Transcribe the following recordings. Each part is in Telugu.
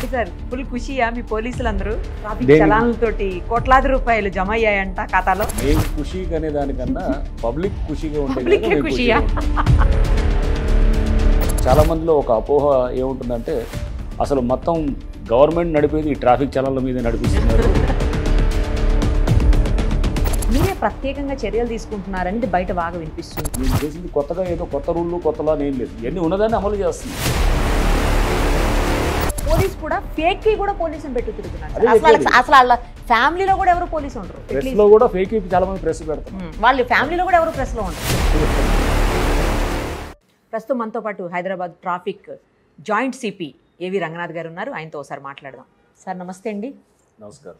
ఏంటి సార్ ఫుల్ ఖుషియా మీ పోలీసులందరూ ట్రాఫిక్ దేని- చలాన్లతోటి కోట్లాది రూపాయలు జమ అయ్యాయంట ఖాతాలో మేము ఖుషీగా అనే దానికన్నా పబ్లిక్ ఖుషీగా ఉంటే Public కనుక మేము ఖుషియా? ఖుషీగా ఉంటాం. చాలా మందిలో ఒక అపోహ ఏముంటుందంటే అసలు మొత్తం గవర్నమెంట్ నడిపేది ఈ ట్రాఫిక్ చలనాల మీద నడిపిస్తున్నారు మీరే ప్రత్యేకంగా చర్యలు తీసుకుంటున్నారని బయట బాగా వినిపిస్తుంది మేము చేసింది కొత్తగా ఏదో కొత్త రూళ్ళు కొత్తలా ఏం లేదు ఇవన్నీ ఉన్నదాన్ని అమలు చేస్తుంది పోలీస్ కూడా ఫేక్ కి కూడా పోలీసుని పెట్టి తిరుగుతున్నారు సార్. అదే అసలు వాళ్ళకి- చెప్పేది. అసలు వాళ్ళ ఫ్యామిలీలో కూడా ఎవరు పోలీసు ఉండరు ప్రెస్ At లో least, కూడా ఫేక్ చాలా మంది ప్రెస్ పెడతారు ఉమ్, వాళ్ళ ఫ్యామిలీలో కూడా ఎవరు ప్రెస్ లో ఉండరు ప్రస్తుతం మనతో పాటు హైదరాబాద్ ట్రాఫిక్ జాయింట్ సిపి ఏవి రంగనాథ్ గారు ఉన్నారు ఆయనతో ఒకసారి మాట్లాడదాం సార్ నమస్తే అండి నమస్కారం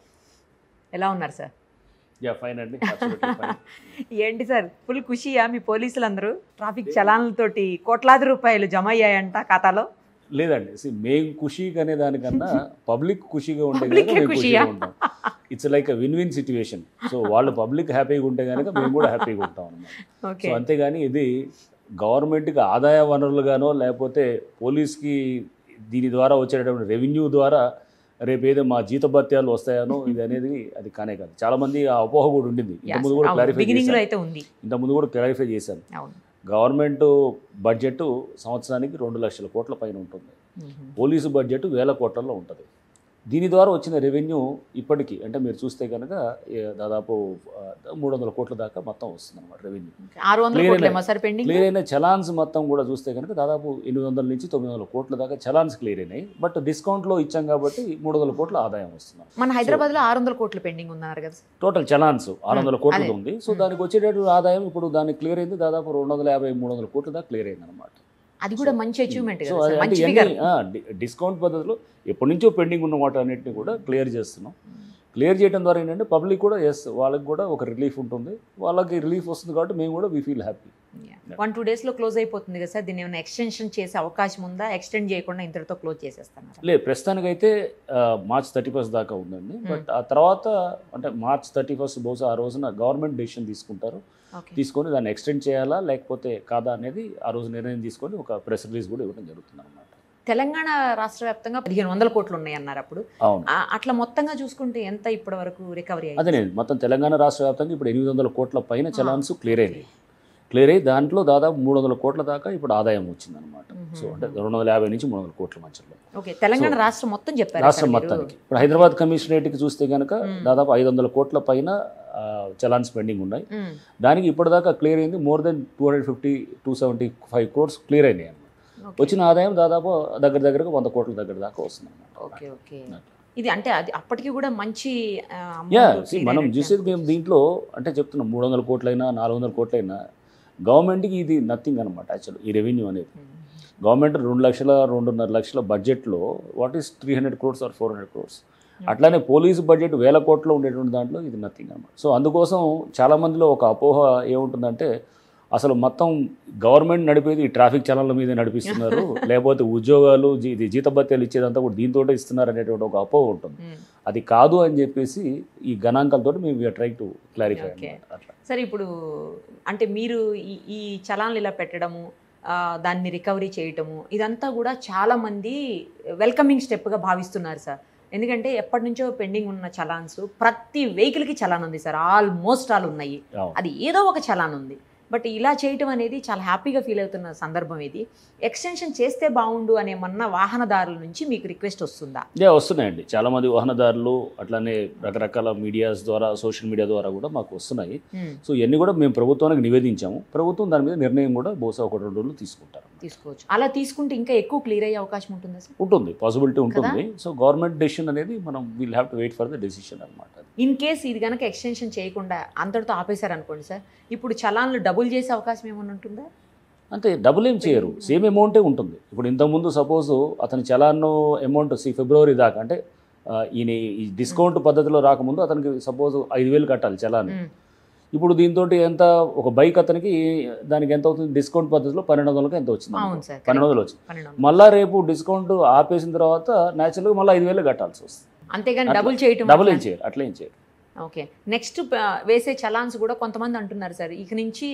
ఎలా ఉన్నారు సార్ యా ఫైన్ అండి absolutely fine. ఏంటి సార్ ఫుల్ ఖుషియా మీ పోలీసులందరూ ట్రాఫిక్ చలాన్లతోటి కోట్లాది రూపాయలు జమ అయ్యాయంట ఖాతాలో లేదండి see, మేము ఖుషీగా అనే దానికన్నా పబ్లిక్ ఖుషీగా ఉంటే Public కనుక మేము ఖుషియా? ఖుషీగా ఉంటాం it's like win win situation so వాళ్ళు పబ్లిక్ హ్యాపీగా ఉంటే కనుక మేము కూడా హ్యాపీగా ఉంటాం అన్నమాట ఓకే సో అంతేగాని ఇది గవర్నమెంట్కి ఆదాయ వనరులుగానో లేకపోతే పోలీస్కి దీని ద్వారా వచ్చేటటువంటి రెవెన్యూ ద్వారా రేపు ఏదో మా జీతభత్యాలు వస్తాయనో ఇది అనేది అది కానే కాదు చాలా మంది ఆ అపోహ కూడా ఉండింది ఇంతకుముందు కూడా క్లారిఫై బిగినింగ్ లో చేశాను అయితే ఉంది ఇంతకుముందు కూడా క్లారిఫై చేశాను అవును గవర్నమెంట్ బడ్జెట్ సంవత్సరానికి రెండు లక్షల కోట్ల పైన ఉంటుంది మ్మ్. పోలీసు బడ్జెట్ వేల కోట్లలో ఉంటుంది దీని ద్వారా వచ్చిన రెవెన్యూ ఇప్పటికీ అంటే మీరు చూస్తే కనుక ఏ, దాదాపు ఆ, మూడు వందల కోట్ల దాకా మొత్తం వస్తుంది అనమాట రెవెన్యూ ఆరు వందల Clear కోట్లేమో సార్ పెండింగ్ క్లియర్ అయిన చలాన్స్ మొత్తం కూడా చూస్తే కనుక దాదాపు ఎనిమిది వందల నుంచి తొమ్మిది వందల కోట్ల దాకా చలాన్స్ క్లియర్ అయినాయి బట్ డిస్కౌంట్లో ఇచ్చాం కాబట్టి మూడు వందల కోట్ల ఆదాయం వస్తుంది మన హైదరాబాద్ లో ఆరు వందల కోట్లు పెండింగ్ ఉన్నారు కదా సార్ టోటల్ చలాన్స్ ఆరు వందల Hmm, కోట్లది అదే. ఉంది సో Hmm. దానికి వచ్చేటటువంటి ఆదాయం ఇప్పుడు దానికి క్లియర్ అయింది దాదాపు రెండు వందల యాభై మూడు వందల కోట్ల దాకా క్లియర్ అయింది అనమాట అది కూడా మంచి అచీవ్మెంట్ సో కదా అది సార్ అంటే మంచి ఇవన్నీ, ఫిగర్ ఆ, డి- డిస్కౌంట్ పద్ధతిలో ఎప్పటి నుంచో పెండింగ్ ఉన్న వాటి అన్నింటినీ కూడా క్లియర్ చేస్తున్నాం క్లియర్ చేయడం ద్వారా ఏంటంటే పబ్లిక్ కూడా ఎస్ వాళ్ళకి కూడా ఒక రిలీఫ్ ఉంటుంది వాళ్ళకి రిలీఫ్ వస్తుంది కాబట్టి మేము కూడా we feel happy one two days లో క్లోజ్ అయిపోతుంది కదా సార్ దీన్ని ఏమైనా ఎక్స్టెన్షన్ చేసే అవకాశం ఉందా ఎక్స్టెండ్ చేయకుండా ఇంతటితో క్లోజ్ చేసేస్తున్నారు లేదు ప్రస్తుతానికైతే ఆ, మార్చ్ థర్టీ ఫస్ట్ దాకా ఉందండి బట్ ఆ తర్వాత అంటే మార్చ్ థర్టీ ఫస్ట్ బహుశా ఆ రోజున గవర్నమెంట్ డెసిషన్ తీసుకుంటారు ఓకే తీసుకొని దాన్ని ఎక్స్టెండ్ చేయాలా లేకపోతే కాదా అనేది ఆ రోజు నిర్ణయం తీసుకొని ఒక ప్రెస్ రిలీజ్ కూడా ఇవ్వడం జరుగుతుంది అనమాట తెలంగాణ రాష్ట్ర వ్యాప్తంగా పదిహేను వందల కోట్లు ఉన్నాయి అన్నారు అప్పుడు అవును ఆ, అట్లా మొత్తంగా చూసుకుంటే ఎంత ఇప్పటి వరకు రికవరీ అదే నేను మొత్తం తెలంగాణ రాష్ట్ర వ్యాప్తంగా ఇప్పుడు ఎనిమిది వందల కోట్ల పైన చలాన్స్ క్లియర్ అయినాయి క్లియర్ అయ్యి దాంట్లో దాదాపు మూడు వందల కోట్ల దాకా ఇప్పుడు ఆదాయం వచ్చిందనమాట సో అంటే రెండు వందల యాభై నుంచి మూడు వందల కోట్ల మధ్యలో ఓకే తెలంగాణ So, రాష్ట్రం మొత్తం చెప్పారు రాష్ట్రం మొత్తానికి ఇప్పుడు హైదరాబాద్ కమిషనరేట్కి చూస్తే కనుక Hmm. దాదాపు ఐదు వందల కోట్ల పైన చలాన్స్ పెండింగ్ ఉన్నాయి దానికి ఇప్పటిదాకా క్లియర్ అయింది more than two hundred fifty two seventy five crores clear అయినాయి అన్నమాట వచ్చిన ఆదాయం దాదాపు దగ్గర దగ్గరగా వంద కోట్ల దగ్గర దాకా వస్తుంది ఓకే ఓకే ఇది అంటే అది అప్పటికి కూడా మంచి ఆ, amount యా clear మనం అయినట్టు చూసేది మేము దీంట్లో అంటే చెప్తున్నాం మూడు వందల కోట్లైనా నాలుగు వందల కోట్లైనా గవర్నమెంట్కి ఇది నథింగ్ అనమాట యాక్చువల్ ఈ రెవెన్యూ అనేది Hmm. గవర్నమెంట్ రెండు లక్షల రెండున్నర లక్షల బడ్జెట్లో what is three hundred crores or four hundred crores అట్లానే పోలీసు బడ్జెట్ వేల కోట్లో ఉండేటువంటి దాంట్లో ఇది నథింగ్ అనమాట సో అందుకోసం చాలా మందిలో ఒక అపోహ ఏముంటుందంటే అసలు మొత్తం గవర్నమెంట్ నడిపేది ఈ ట్రాఫిక్ చలనాల మీద నడిపిస్తున్నారు లేకపోతే ఉద్యోగాలు జీ ఇది జీతభత్యాలు ఇచ్చేదంతా కూడా దీంతో ఇస్తున్నారు అనేటువంటి ఒక అపోహ ఉంటుంది Hmm. అది కాదు అని చెప్పేసి ఈ గణాంకాలతో మేము ట్రై టు క్లారిఫై Okay. అన్నమాట అట్లా సరే ఇప్పుడు అంటే మీరు ఈ ఈ చలాన్లు ఇలా పెట్టడము ఆ, దాన్ని రికవరీ చేయటము ఇదంతా కూడా చాలా మంది వెల్కమింగ్ స్టెప్గా భావిస్తున్నారు సార్ ఎందుకంటే ఎప్పటి నుంచో పెండింగ్ ఉన్న చలాన్స్ ప్రతి వెహికల్కి చలాన్ ఉంది సార్ ఆల్మోస్ట్ ఆల్ ఉన్నాయి అవును. అది ఏదో ఒక చలాన్ ఉంది బట్ ఇలా చేయటం అనేది చాలా హ్యాపీగా ఫీల్ అవుతున్న సందర్భం ఇది ఎక్స్టెన్షన్ చేస్తే బాగుండు అనేమన్నా వాహనదారుల నుంచి మీకు రిక్వెస్ట్ వస్తుందా యా వస్తున్నాయండి చాలా మంది వాహనదారులు అట్లానే రకరకాల మీడియాస్ ద్వారా సోషల్ మీడియా ద్వారా కూడా మాకు వస్తున్నాయి సో ఇవన్నీ కూడా మేము ప్రభుత్వానికి నివేదించాము ప్రభుత్వం దాని మీద నిర్ణయం కూడా బహుశా ఒక రెండు రోజులు తీసుకుంటారు తీసుకోవచ్చు అలా తీసుకుంటే ఇంకా ఎక్కువ క్లియర్ అయ్యే అవకాశం ఉంటుందా సార్ ఉంటుంది పాసిబిలిటీ ఉంటుంది సో గవర్నమెంట్ డెసిషన్ అనేది మనం will have to wait for the decision అనమాట ఇన్ కేస్ ఇది కనుక ఎక్స్టెన్షన్ చేయకుండా అంతటితో ఆపేశారు అనుకోండి సార్ ఇప్పుడు చలాన్లు డబుల్ చేసే అవకాశం ఏమైనా ఉంటుందా అంటే డబుల్ ఏం చేయరు సేమ్ అమౌంటే ఉంటుంది ఇప్పుడు ఇంతకుముందు సపోజ్ అతని చలాన్ అమౌంట్ సి ఫిబ్రవరి దాకా అంటే ఆ, ఈయన ఈ డిస్కౌంట్ పద్ధతిలో రాకముందు అతనికి సపోజ్ ఐదు వేలు కట్టాలి చలాన్ మ్మ్. ఇప్పుడు దీంతో ఎంత ఒక బైక్ అతనికి దానికి ఎంత అవుతుంది డిస్కౌంట్ పద్ధతిలో పన్నెండు వందలకి ఎంత వచ్చింది అవును సార్ పన్నెండు వందలు వచ్చింది పన్నెండు వందలు. మళ్ళా రేపు డిస్కౌంట్ ఆపేసిన తర్వాత న్యాచురల్గా మళ్ళీ ఐదు వేలు కట్టాల్సి వస్తుంది అంతేగాని అట్లా. డబుల్ చేయటం డబుల్ ఏం అట్లా- చేయరు అట్లా ఏం చేయరు ఓకే నెక్స్ట్ వేసే చలాన్స్ కూడా కొంతమంది అంటున్నారు సార్ ఇక నుంచి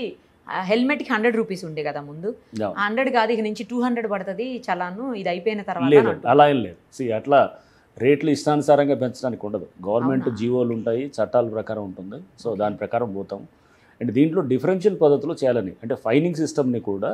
హెల్మెట్కి హండ్రెడ్ రూపీస్ ఉండే కదా ముందు Yeah. హండ్రెడ్ కాదు ఇక నుంచి టూ హండ్రెడ్ పడుతుంది చలాను ఇది అయిపోయిన తర్వాత అని లేదండి అంటున్నారు. అలా ఏం లేదు సి అట్లా రేట్లు ఇష్టానుసారంగా పెంచడానికి ఉండదు గవర్నమెంట్ అవునా? జీవోలు ఉంటాయి చట్టాల ప్రకారం ఉంటుంది సో దాని ప్రకారం పోతాం అండ్ దీంట్లో డిఫరెన్షియల్ పద్ధతిలో చేయాలని అంటే ఫైనింగ్ సిస్టమ్ని కూడా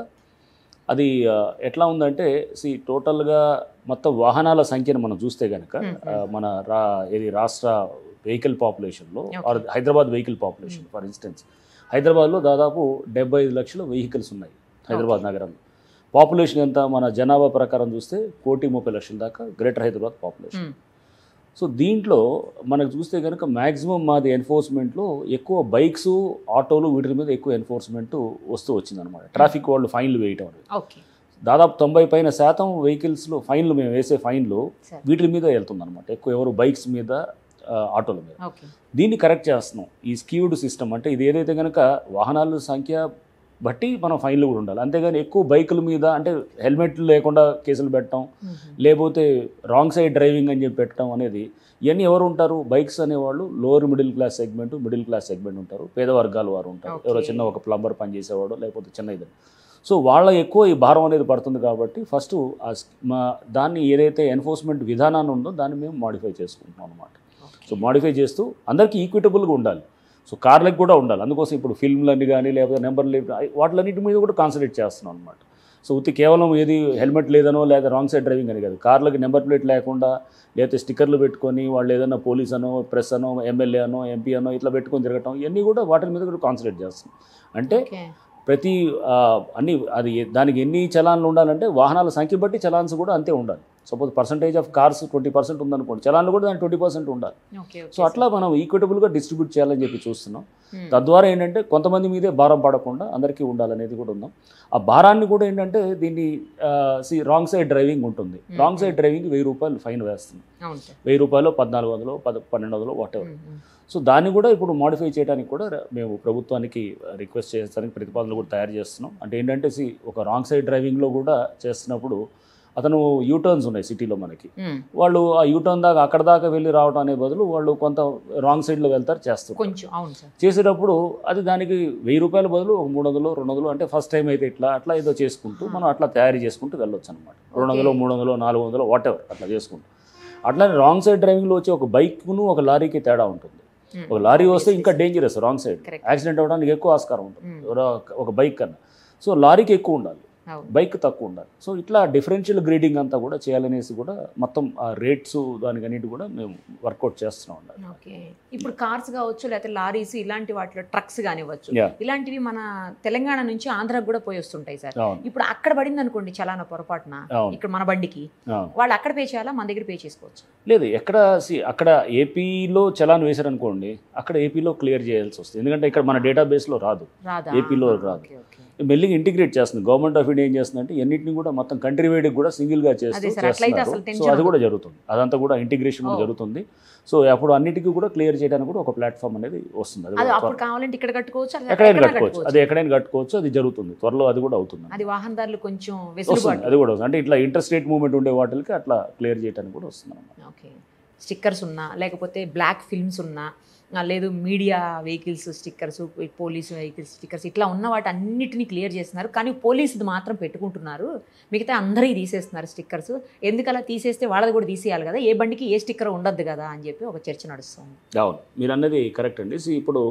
అది ఆ, ఎట్లా ఉందంటే సి టోటల్గా మొత్తం వాహనాల సంఖ్యను మనం చూస్తే కనుక Hmm, ఆ, మన రా ఇది రాష్ట్ర వెహికల్ పాపులేషన్లో Okay. Or Hyderabad vehicle population for instance హైదరాబాద్లో దాదాపు డెబ్బై ఐదు లక్షల వెహికల్స్ ఉన్నాయి హైదరాబాద్ నగరంలో పాపులేషన్ ఎంత మన జనాభా ప్రకారం చూస్తే కోటి ముప్పై లక్షల దాకా greater Hyderabad population Hmm. So దీంట్లో మనకు చూస్తే కనుక మ్యాక్సిమం మాది ఎన్ఫోర్స్మెంట్లో ఎక్కువ బైక్స్ ఆటోలు వీటి మీద ఎక్కువ ఎన్ఫోర్స్మెంట్ వస్తూ వచ్చిందనమాట ట్రాఫిక్ వాళ్ళు ఫైన్లు వేయటం అనేది ఓకే దాదాపు తొంభై పైన శాతం వెహికల్స్లో ఫైన్లు మేము వేసే ఫైన్లు సరే వీటి మీద వెళ్తుందన్నమాట ఎక్కువ ఎవరు బైక్స్ మీద ఆ, ఆటోల మీద ఓకే దీన్ని కరెక్ట్ చేస్తున్నాం ఈ స్కీవ్డ్ సిస్టమ్ అంటే ఇది ఏదైతే కనుక వాహనాల సంఖ్య బట్టి మనం ఫైన్లు కూడా ఉండాలి అంతేగాని ఎక్కువ బైకుల మీద అంటే హెల్మెట్లు లేకుండా కేసులు పెట్టడం లేకపోతే రాంగ్ సైడ్ డ్రైవింగ్ అని చెప్పి పెట్టడం అనేది ఇవన్నీ ఎవరు ఉంటారు బైక్స్ అనేవాళ్ళు lower middle class segment middle class segment ఉంటారు పేద వర్గాల వారు ఉంటారు Okay. ఎవరో చిన్న ఒక ప్లంబర్ పనిచేసేవాడు లేకపోతే చిన్న ఇది సో వాళ్ళ ఎక్కువ ఈ భారం అనేది పడుతుంది కాబట్టి ఫస్ట్ ఆ స్- మా దాన్ని ఏదైతే ఎన్ఫోర్స్మెంట్ విధానాన్ని ఉందో దాన్ని మేము మాడిఫై చేసుకుంటున్నాం అనమాట సో మాడిఫై చేస్తూ అందరికీ ఈక్విటబుల్గా ఉండాలి సో కార్లకు కూడా ఉండాలి అందుకోసం ఇప్పుడు ఫిల్మ్లన్నీ కానీ లేకపోతే నెంబర్లు వాటిలన్నిటి మీద కూడా కాన్సన్ట్రేట్ చేస్తున్నాం అనమాట సో ఉత్తి కేవలం ఏది హెల్మెట్ లేదనో లేదా రాంగ్ సైడ్ డ్రైవింగ్ అని కాదు కార్లకి నెంబర్ ప్లేట్ లేకుండా లేకపోతే స్టిక్కర్లు పెట్టుకొని వాళ్ళు ఏదైనా పోలీస్ అనో ప్రెస్ అనో ఎమ్మెల్యే అనో ఎంపీ అనో ఇట్లా పెట్టుకొని తిరగటం ఇవన్నీ కూడా వాటి మీద కూడా కాన్సన్ట్రేట్ చేస్తున్నాం అంటే ఓకే ప్రతి ఆ, అన్ని అది ఏ- దానికి ఎన్ని చలాన్లు ఉండాలంటే వాహనాల సంఖ్య బట్టి చలాన్స్ కూడా అంతే ఉండాలి suppose percentage of cars twenty percent ఉందనుకోండి చలాన్లు కూడా దానికి ట్వంటీ పర్సెంట్ ఉండాలి ఓకే సో అట్లా మనం ఈక్విటబుల్గా డిస్ట్రిబ్యూట్ చేయాలని చెప్పి చూస్తున్నాం తద్వారా ఏంటంటే కొంతమంది మీదే భారం పడకుండా అందరికీ ఉండాలనేది కూడా ఉందాం ఆ భారాన్ని కూడా ఏంటంటే దీన్ని సి రాంగ్ సైడ్ డ్రైవింగ్ ఉంటుంది రాంగ్ సైడ్ డ్రైవింగ్ వెయ్యి రూపాయలు ఫైన్ వేస్తుంది అవును సార్ వెయ్యి రూపాయలు పద్నాలుగు వందలు పద పన్నెండు వందలు వాట్ ఎవర్ సో దాన్ని కూడా ఇప్పుడు మాడిఫై చేయడానికి కూడా ర- మేము ప్రభుత్వానికి రిక్వెస్ట్ చేయడానికి ప్రతిపాదనలు కూడా తయారు చేస్తున్నాం అంటే ఏంటంటే సి ఒక రాంగ్ సైడ్ డ్రైవింగ్లో కూడా చేస్తున్నప్పుడు అతను యూటర్న్స్ ఉన్నాయి సిటీలో మనకి వాళ్ళు ఆ యూటర్న్ దాకా అక్కడ దాకా వెళ్ళి రావడం అనే బదులు వాళ్ళు కొంత రాంగ్ సైడ్లో వెళ్తారు చేస్తారు కొంచెం అవును సార్ చేసేటప్పుడు అది దానికి వెయ్యి రూపాయల బదులు ఒక మూడు వందలు రెండు వందలు అంటే ఫస్ట్ టైం అయితే ఇట్లా అట్లా ఏదో చేసుకుంటూ మనం అట్లా తయారు చేసుకుంటూ వెళ్ళొచ్చు అనమాట రెండు వందలు మూడు వందలు నాలుగు వందలు వాట్ ఎవర్ అట్లా చేసుకుంటూ అట్లానే రాంగ్ సైడ్ డ్రైవింగ్లో వచ్చే ఒక బైక్ను ఒక లారీకి తేడా ఉంటుంది ఒక లారీ వస్తే ఇంకా dangerous wrong side Correct. Accident అవ్వడానికి ఎక్కువ ఆస్కారం ఉంటుంది Mm. ఎవరో ఒక బైక్ కన్నా సో లారీకి ఎక్కువ ఉండాలి అవును బైక్ తక్కువ ఉండాలి సో ఇట్లా డిఫరెన్షియల్ గ్రేడింగ్ అంతా కూడా చేయాలనేసి కూడా మొత్తం ఆ రేట్స్ దానికి అన్నిటి కూడా మేము వర్కౌట్ చేస్తున్నాం ఉండాలి ఓకే ఇప్పుడు కార్స్ కావచ్చు లేకపోతే లారీస్ ఇలాంటి వాటిలో ట్రక్స్ కానివ్వచ్చు Yeah. ఇలాంటివి మన తెలంగాణ నుంచి ఆంధ్రాకి కూడా పోయి వస్తుంటాయి సార్ అవును ఇప్పుడు అక్కడ పడింది అనుకోండి చలానా పొరపాటున అవును ఇక్కడ మన బండికి అవును వాళ్ళు అక్కడ పే చేయాలా మన దగ్గర పే చేసుకోవచ్చు లేదు ఎక్కడ సి అక్కడ ఏపీలో చలాన్ వేశారనుకోండి అక్కడ ఏపీలో క్లియర్ చేయాల్సి వస్తుంది ఎందుకంటే ఇక్కడ మన డేటాబేస్లో రాదు రాదా ఏపీలో రాదు. ఓకే ఓకే మెల్లిగా ఇంటిగ్రేట్ చేస్తుంది గవర్నమెంట్ ఆఫ్ ఇండియా ఏం చేస్తుందంటే ఎన్నింటిని కూడా మొత్తం కంట్రీ వైడ్ కూడా సింగిల్గా చేస్తూ అదే సార్, అట్లయితే చేస్తున్నారు అసలు సో tension అది కూడా జరుగుతుంది అదంతా కూడా ఇంటిగ్రేషన్ ఓ. జరుగుతుంది సో అప్పుడు అన్నిటికీ కూడా క్లియర్ చేయడానికి కూడా ఒక ప్లాట్ఫామ్ అనేది వస్తుంది అది అది కూడా అప్పుడు త్వర- కావాలంటే ఇక్కడ కట్టుకోవచ్చు అది ఎక్కడైనా ఎక్కడైనా కట్టుకోవచ్చు అది ఎక్కడైనా కట్టుకోవచ్చు అది జరుగుతుంది త్వరలో అది కూడా అవుతుంది అది వాహనదారులు కొంచెం వస్తుంది వెసులుబాటు అది కూడా వస్తుంది అంటే ఇట్లా ఇంటర్ స్టేట్ మూవ్మెంట్ ఉండే వాటికి అట్లా క్లియర్ చేయడానికి కూడా వస్తుంది అన్నమాట ఓకే స్టిక్కర్స్ ఉన్నా లేకపోతే బ్లాక్ ఫిల్మ్స్ ఉన్నా ఆ, లేదు media vehicles stickers police vehicles stickers ఇట్లా ఉన్న వాటి అన్నిటిని క్లియర్ చేస్తున్నారు కానీ పోలీసుది మాత్రం పెట్టుకుంటున్నారు మిగతా అందరికీ తీసేస్తున్నారు స్టిక్కర్స్ ఎందుకలా తీసేస్తే వాళ్ళది కూడా తీసేయాలి కదా ఏ బండికి ఏ స్టిక్కర్ ఉండద్దు కదా అని చెప్పి ఒక చర్చ నడుస్తుంది అవును మీరు అన్నది కరెక్ట్ అండి సి ఇప్పుడు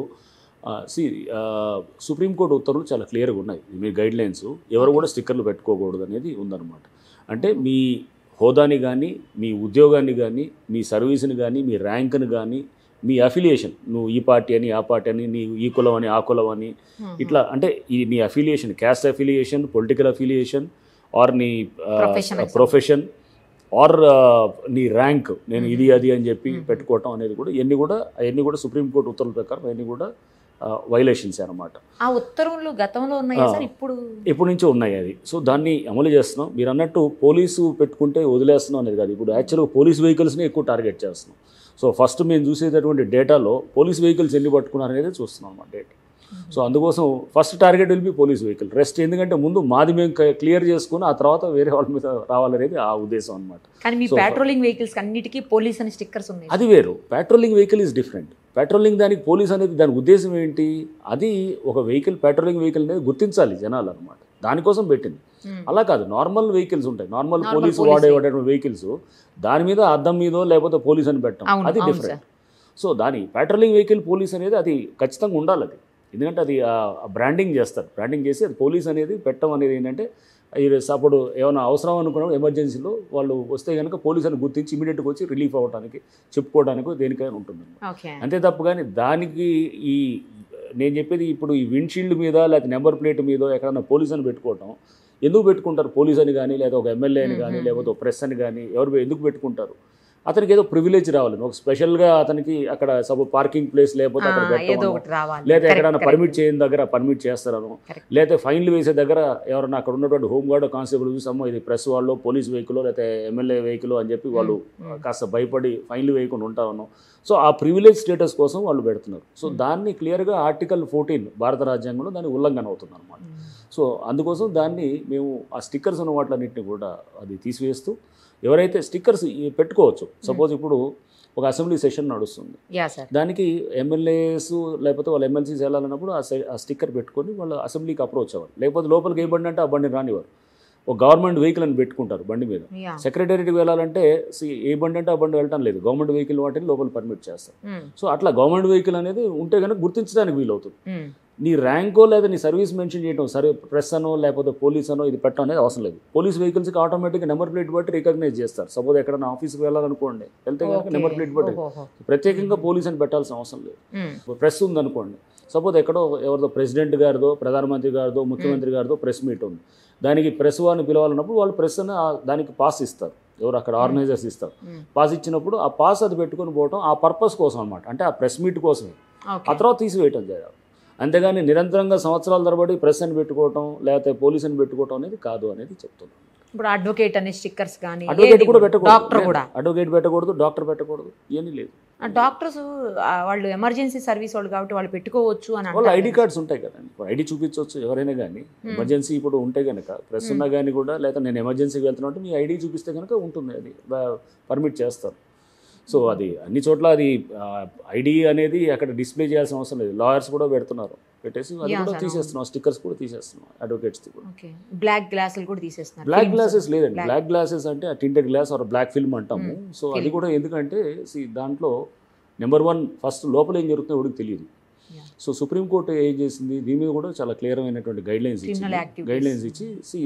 సి సుప్రీంకోర్టు ఉత్తర్వులు చాలా క్లియర్గా ఉన్నాయి మీ గైడ్ లైన్స్ ఎవరు కూడా స్టిక్కర్లు పెట్టుకోకూడదు అనేది ఉందన్నమాట అంటే మీ హోదాని కానీ మీ ఉద్యోగాన్ని కానీ మీ సర్వీస్ని కానీ మీ ర్యాంక్ని కానీ మీ అఫిలియేషన్ నువ్వు ఈ పార్టీ అని ఆ పార్టీ అని నీ ఈ కులం అని ఆ కులం అని ఇట్లా అంటే ఈ నీ affiliation caste affiliation political affiliation or నీ Profession. ప్రొఫెషన్ ఆర్ నీ ర్యాంక్ నేను ఇది అది అని చెప్పి Mhm. పెట్టుకోవటం అనేది కూడా ఇవన్నీ కూడా అవన్నీ కూడా సుప్రీంకోర్టు ఉత్తర్వుల ప్రకారం అవన్నీ కూడా వైలేషన్స్ అనమాట ఆ ఉత్తర్వులు గతంలో ఉన్నాయా ఆ. సార్ ఇప్పుడు ఎప్పటి నుంచో ఉన్నాయి అది సో దాన్ని అమలు చేస్తున్నాం మీరు అన్నట్టు పోలీసు పెట్టుకుంటే వదిలేస్తున్నాం అనేది కాదు ఇప్పుడు యాక్చువల్గా పోలీస్ వెహికల్స్ని ఎక్కువ టార్గెట్ చేస్తున్నాం సో ఫస్ట్ మేము చూసేటటువంటి డేటాలో పోలీస్ వెహికల్స్ ఎన్ని పట్టుకున్నారు అనేది చూస్తున్నాం అన్నమాట డేటా సో అందుకోసం first target will be police vehicle rest ఎందుకంటే ముందు మాది మేము క్లియర్ చేసుకుని ఆ తర్వాత వేరే వాళ్ళ మీద రావాలనేది ఆ ఉద్దేశం అనమాట కానీ మీ So, పెట్రోలింగ్ వెహికల్స్ అన్నిటికీ పోలీస్ అని స్టిక్కర్స్ ఉన్నాయి అది వేరు patrolling vehicle is different patrolling దానికి పోలీస్ అనేది దాని ఉద్దేశం ఏంటి అది ఒక వెహికల్ పెట్రోలింగ్ వెహికల్ అనేది గుర్తించాలి జనాలు అనమాట దానికోసం పెట్టింది ఉమ్. అలా కాదు నార్మల్ వెహికల్స్ ఉంటాయి నార్మల్ Normal పోలీసు police వాడే వెహికల్స్ దాని మీద అద్దం మీదో లేకపోతే పోలీస్ అని పెట్టడం అవును, అది అవును డిఫరెంట్ సో దాని పెట్రోలింగ్ వెహికల్ పోలీస్ అనేది అది ఖచ్చితంగా ఉండాలి అది ఎందుకంటే అది బ్రాండింగ్ చేస్తారు బ్రాండింగ్ చేసి అది పోలీస్ అనేది పెట్టడం అనేది ఏంటంటే ఇది అప్పుడు ఏమైనా అవసరం అనుకున్నప్పుడు ఎమర్జెన్సీలో వాళ్ళు వస్తే కనుక పోలీస్ అని గుర్తించి ఇమీడియట్గా వచ్చి రిలీఫ్ అవ్వడానికి చెప్పుకోవడానికి దేనికైనా ఉంటుంది ఓకే అంతే తప్ప కానీ దానికి ఈ నేను చెప్పేది ఇప్పుడు ఈ విండ్షీల్డ్ మీద లేకపోతే నెంబర్ ప్లేట్ మీద ఎక్కడైనా పోలీస్ అని పెట్టుకోవటం ఎందుకు పెట్టుకుంటారు పోలీస్ అని కానీ లేదా ఒక ఎమ్మెల్యే అని కానీ మ్మ్. లేకపోతే ఒక ప్రెస్ అని కానీ ఎవరు ఎందుకు పెట్టుకుంటారు అతనికి ఏదో ప్రివిలేజ్ రావాలి ఒక స్పెషల్గా అతనికి అక్కడ సపోజ్ పార్కింగ్ ప్లేస్ లేకపోతే అక్కడ ఆ, ఏదో పెట్టమనో, ఒకటి రావాలి లేదా Correct, ఎక్కడైనా correct. పర్మిట్ చేయని దగ్గర పర్మిట్ చేస్తారనో Correct. లేదా ఫైన్లు వేసే దగ్గర ఎవరైనా అక్కడ ఉన్నటువంటి హోమ్ గార్డ్ కానిస్టేబుల్ చూసామో ఇది ప్రెస్ వాళ్ళు పోలీస్ వెహికల్ లేకపోతే ఎమ్మెల్యే వెహికల్ అని చెప్పి వాళ్ళు మ్మ్. కాస్త భయపడి ఫైన్లు వేయకుండా ఉంటా ఉన్నాం సో ఆ ప్రివిలేజ్ స్టేటస్ కోసం వాళ్ళు పెడుతున్నారు సో Hmm. దాన్ని క్లియర్గా ఆర్టికల్ ఫోర్టీన్ భారత రాజ్యాంగంలో దాని ఉల్లంఘన అవుతుంది అనమాట ఉమ్. సో అందుకోసం దాన్ని మేము ఆ స్టిక్కర్స్ ఉన్న వాటిలన్నింటినీ కూడా అది తీసివేస్తూ ఎవరైతే స్టిక్కర్స్ పెట్టుకోవచ్చు సపోజ్ ఇప్పుడు ఒక అసెంబ్లీ సెషన్ నడుస్తుంది యా సార్ దానికి ఎమ్మెల్యేస్ లేకపోతే వాళ్ళ ఎమ్మెల్సీస్ వెళ్ళాలన్నప్పుడు ఆ సె- ఆ స్టిక్కర్ పెట్టుకొని వాళ్ళు అసెంబ్లీకి అప్రోచ్ అవ్వాలి లేకపోతే లోపలికి ఏ బండి అంటే ఆ బండి రానివారు ఒక గవర్నమెంట్ వెహికల్ అని పెట్టుకుంటారు బండి మీద యా సెక్రటరీకి వెళ్ళాలంటే see, ఏ బండి అంటే ఆ బండి వెళ్ళటం లేదు గవర్నమెంట్ వెహికల్ వాటిని లోపల పర్మిట్ చేస్తారు ఉమ్. సో అట్లా గవర్నమెంట్ వెహికల్ అనేది ఉంటే కనుక గుర్తించడానికి వీలవుతుంది ఉమ్. నీ ర్యాంకో లేదా నీ సర్వీస్ మెన్షన్ చేయడం సరే ప్రెస్ అనో లేకపోతే పోలీస్ అనో ఇది పెట్టడం అనేది అవసరం లేదు పోలీస్ వెహికల్స్కి ఆటోమేటిక్గా నెంబర్ ప్లేట్ బట్టి రికగ్నైజ్ చేస్తారు సపోజ్ ఎక్కడైనా ఆఫీస్కి వెళ్ళాలనుకోండి వెళ్తే కనుక ఓకే. నెంబర్ ప్లేట్ బట్టి ఓహోహో. ప్రత్యేకంగా పోలీస్ అని పెట్టాల్సిన అవసరం లేదు ఉమ్. ప్రెస్ ఉందనుకోండి సపోజ్ ఎక్కడో ఎవరిదో ప్రెసిడెంట్ గారిదో ప్రధానమంత్రి గారిదో ముఖ్యమంత్రి గారిదో ప్రెస్ మీట్ ఉంది దానికి ప్రెస్ వారిని పిలవాలన్నప్పుడు వాళ్ళు ప్రెస్ అని ఆ- దానికి పాస్ ఇస్తారు ఎవరు అక్కడ ఆర్గనైజర్స్ ఇస్తారు ఉమ్. పాస్ ఇచ్చినప్పుడు ఆ పాస్ అది పెట్టుకొని పోవటం ఆ పర్పస్ కోసం అనమాట అంటే ఆ ప్రెస్ మీట్ కోసమే ఓకే. ఆ తర్వాత తీసివేయటం చేయాలి అంతేగాని నిరంతరంగా సంవత్సరాల తరబడి ప్రెస్ అని పెట్టుకోవటం లేకపోతే పోలీస్ అని పెట్టుకోవటం అనేది కాదు అనేది చెప్తున్నాను ఇప్పుడు అడ్వకేట్ అనే స్టిక్కర్స్ కానీ అడ్వకేట్ కూడా పెట్టకూడదు డాక్టర్ కూడా అడ్వకేట్ పెట్టకూడదు డాక్టర్ పెట్టకూడదు ఇవన్నీ లేదు ఆ డాక్టర్స్ ఆ, వాళ్ళు ఎమర్జెన్సీ సర్వీస్ వాళ్ళు కాబట్టి వాళ్ళు పెట్టుకోవచ్చు అని వాళ్ళ అంటారు ఐడి కార్డ్స్ ఉంటాయి కదండి ఇప్పుడు ఐడి చూపించవచ్చు ఎవరైనా కానీ ఎమర్జెన్సీ ఇప్పుడు ఉంటే కనుక ప్రెస్ ఉన్నా కానీ కూడా లేదా నేను ఎమర్జెన్సీకి వెళ్తున్నా అంటే మీ ఐడి చూపిస్తే కనుక ఉంటుంది అది పర్మిట్ చేస్తారు సో అది అన్ని చోట్ల అది ఐడి అనేది అక్కడ డిస్ప్లే చేయాల్సిన అవసరం లేదు లాయర్స్ కూడా పెడుతున్నారు పెట్టేసి అది Yeah, కూడా sir, తీసేస్తున్నాం స్టిక్కర్స్ కూడా తీసేస్తున్నాం అడ్వకేట్స్ కూడా ఓకే బ్లాక్ గ్లాసులు కూడా తీసేస్తున్నారు బ్లాక్ Films. గ్లాసెస్ లేదండి Black. బ్లాక్ గ్లాసెస్ అంటే ఆ tinted glass or black film అంటాము Hmm. సో అది Film. కూడా ఎందుకంటే see, దాంట్లో నెంబర్ వన్ ఫస్ట్ లోపల ఏం జరుగుతుందో ఎవరికి తెలియదు Yeah. సో సుప్రీంకోర్టు ఏం చేసింది దీని మీద కూడా చాలా క్లియర్ అయినటువంటి గైడ్ లైన్స్ ఇచ్చి Criminal activities. గైడ్ లైన్స్ ఇచ్చి సి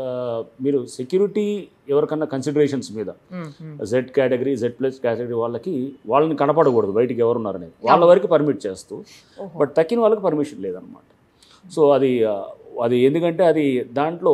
మీరు సెక్యూరిటీ ఎవరికన్నా కన్సిడరేషన్స్ మీద um, um. Z category Z plus category వాళ్ళకి వాళ్ళని కనపడకూడదు బయటికి ఎవరున్నారనేది వాళ్ళ వరకు పర్మిట్ చేస్తూ ఓహో. బట్ తక్కిన వాళ్ళకి పర్మిషన్ లేదనమాట సో అది ఆ, అది ఎందుకంటే అది దాంట్లో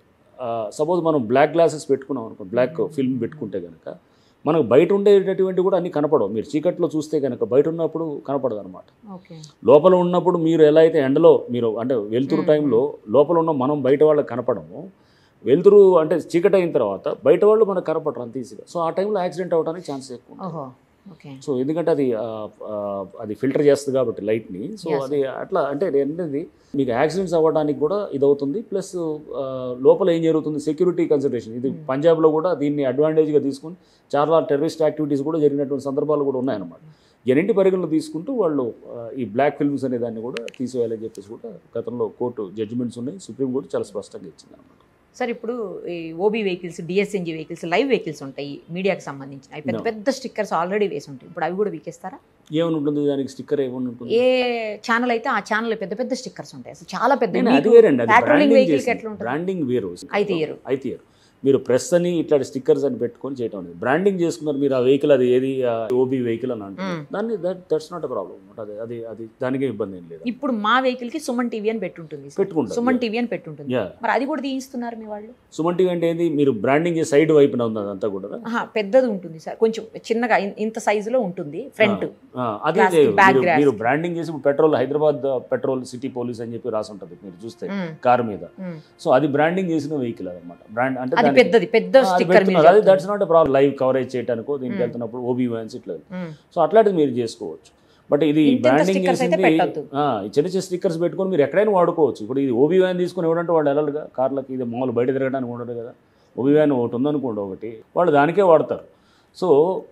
సపోజ్ మనం బ్లాక్ గ్లాసెస్ పెట్టుకున్నాం అనుకో బ్లాక్ ఫిల్మ్ పెట్టుకుంటే కనుక మనకు బయట ఉండేటటువంటి కూడా అన్నీ కనపడవు మీరు చీకట్లో చూస్తే కనుక బయట ఉన్నప్పుడు కనపడదు అనమాట ఓకే లోపల ఉన్నప్పుడు మీరు ఎలా అయితే ఎండలో మీరు అంటే వెలుతురు మ్మ్. టైంలో లోపల ఉన్న మనం బయట వాళ్ళకి కనపడము వెలుతురు అంటే చీకటి అయిన తర్వాత బయట వాళ్ళు మనకు కనపడరు అంత ఈజీగా సో ఆ టైంలో యాక్సిడెంట్ అవ్వడానికి ఛాన్స్ ఎక్కువ ఉంటుంది. ఓహో ఓకే సో ఎందుకంటే అది ఆ, ఆ, అది ఫిల్టర్ చేస్తుంది కాబట్టి లైట్ని సో Yes, అది అట్లా అంటే ఏంటది మీకు యాక్సిడెంట్స్ అవ్వడానికి కూడా ఇది అవుతుంది ప్లస్ లోపల ఏం జరుగుతుంది సెక్యూరిటీ కన్సిడరేషన్ ఇది Hmm. పంజాబ్లో కూడా దీన్ని అడ్వాంటేజ్గా తీసుకుని చాలా టెర్రరిస్ట్ యాక్టివిటీస్ కూడా జరిగినటువంటి సందర్భాలు కూడా ఉన్నాయన్నమాట ఎన్నింటి పరిగణలో తీసుకుంటూ వాళ్ళు ఆ, ఈ బ్లాక్ ఫిల్మ్స్ అనే దాన్ని కూడా తీసేయాలని చెప్పేసి కూడా గతంలో కోర్టు జడ్జిమెంట్స్ ఉన్నాయి సుప్రీం కోర్టు చాలా స్పష్టంగా ఇచ్చింది అనమాట సార్ ఇప్పుడు ఈ OB vehicles DSNG vehicles live vehicles ఉంటాయి మీడియాకి సంబంధించిన అవి పెద్ద No. పెద్ద స్టిక్కర్స్ ఆల్రెడీ వేసి ఉంటాయి ఇప్పుడు అవి కూడా వీకేస్తారా ఏమని ఉంటుంది దానికి స్టిక్కర్ ఏమని ఉంటుంది ఏ ఛానల్ అయితే ఆ ఛానల్ పెద్ద పెద్ద స్టిక్కర్స్ ఉంటాయి అసలు చాలా పెద్ద నేను అది వేరండి అది పెట్రోలింగ్ బ్రాండింగ్ వెహికల్ చేసింది. ఎట్లా ఉంటుంది బ్రాండింగ్ వేరు అయితే ఇయ్యరు. అయితే ఇయ్యరు. మీరు ప్రెస్ అని ఇట్లా స్టిక్కర్స్ అని పెట్టుకొని చేయటం అనేది బ్రాండింగ్ చేసుకున్నారు మీరు ఆ వెహికల్ అది ఏది ఓబీ వెహికల్ అని అంటారు మ్మ్. దాన్ని that that's not a problem అది అది అది దానికి ఇబ్బంది ఏం లేదు ఇప్పుడు మా వెహికల్ కి సుమన్ టీవీ అని పెట్టుంటుంది సార్. పెట్టుకుంటారు. సుమన్ టీవీ అని పెట్టుంటుంది యా మరి అది కూడా తీయిస్తున్నారు మీ వాళ్ళు సుమన్ టీవీ అంటే ఏంది మీరు బ్రాండింగ్ చేసి సైడ్ వైపున ఉంది అదంతా కూడా ఆహా, పెద్దది ఉంటుంది సార్ కొంచెం చిన్నగా ఇన్- ఇంత సైజులో ఉంటుంది ఫ్రంట్ ఆ, అది Plastic లేదు. bag మీరు- glass. మీరు బ్రాండింగ్ చేసి ఇప్పుడు patrol Hyderabad patrol city police అని చెప్పి రాసి ఉంటుంది మీరు చూస్తే కార్ మీద సో అది బ్రాండింగ్ చేసిన వెహికల్ అనమాట బ్రాండ్ అంటే అది దానికి- పెద్దది పెద్ద ఆ, అది స్టిక్కర్ పెడుతున్నారు. అది that's not problem live coverage చేయడానికో దీనికి మ్మ్. వెళ్తున్నప్పుడు ఓబీ వ్యాన్స్ ఇట్లా సో అట్లాంటిది మీరు చేసుకోవచ్చు బట్ ఇది ఇంత ఇంత బ్రాండింగ్ stickers అయితే చేసింది పెట్టొద్దు. ఆ, ఈ చిన్న చిన్న స్టిక్కర్స్ పెట్టుకొని మీరు ఎక్కడైనా వాడుకోవచ్చు ఇప్పుడు ఇది ఓబీ వ్యాన్ తీసుకుని ఎవడంటే వాడు వెళ్ళాలిగా కార్లకి ఇది మామూలు బయట తిరగడానికి ఉండదు కదా ఓబీ వ్యాన్ ఒకటి ఉందనుకోండి ఒకటి వాళ్ళు దానికే వాడతారు సో